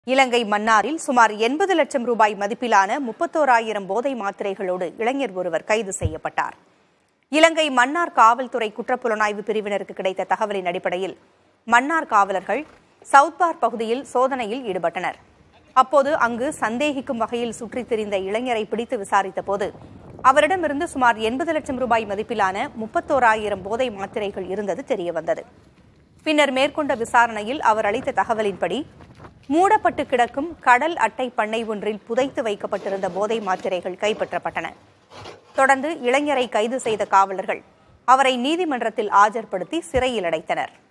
இலங்கை மன்னாரில் சுமார் எண்பது லட்சம் ரூபாய் மதிப்பிலான முப்பத்தோராயிரம் போதை மாத்திரைகளோடு இளைஞர் ஒருவர் கைது செய்யப்பட்டார் இலங்கை மன்னார் காவல்துறை குற்றப்புலனாய்வு பிரிவினருக்கு கிடைத்த தகவலின் அடிப்படையில் மன்னார் காவலர்கள் சவுத்பார் பகுதியில் சோதனையில் ஈடுபட்டனர் அப்போது அங்கு சந்தேகிக்கும் வகையில் சுற்றித் திரிந்த இளைஞரை பிடித்து விசாரித்தபோது அவரிடமிருந்து சுமார் எண்பது லட்சம் ரூபாய் மதிப்பிலான முப்பத்தோராயிரம் போதை மாத்திரைகள் இருந்தது தெரியவந்தது பின்னர் மேற்கொண்ட விசாரணையில் அவர் அளித்த தகவலின்படி மூடப்பட்டு கிடக்கும் கடல் அட்டை பண்ணை ஒன்றில் புதைத்து வைக்கப்பட்டிருந்த போதை மாத்திரைகள் கைப்பற்றப்பட்டன தொடர்ந்து இளைஞரை கைது செய்த காவலர்கள் அவரை நீதிமன்றத்தில் ஆஜர்படுத்தி சிறையில் அடைத்தனர்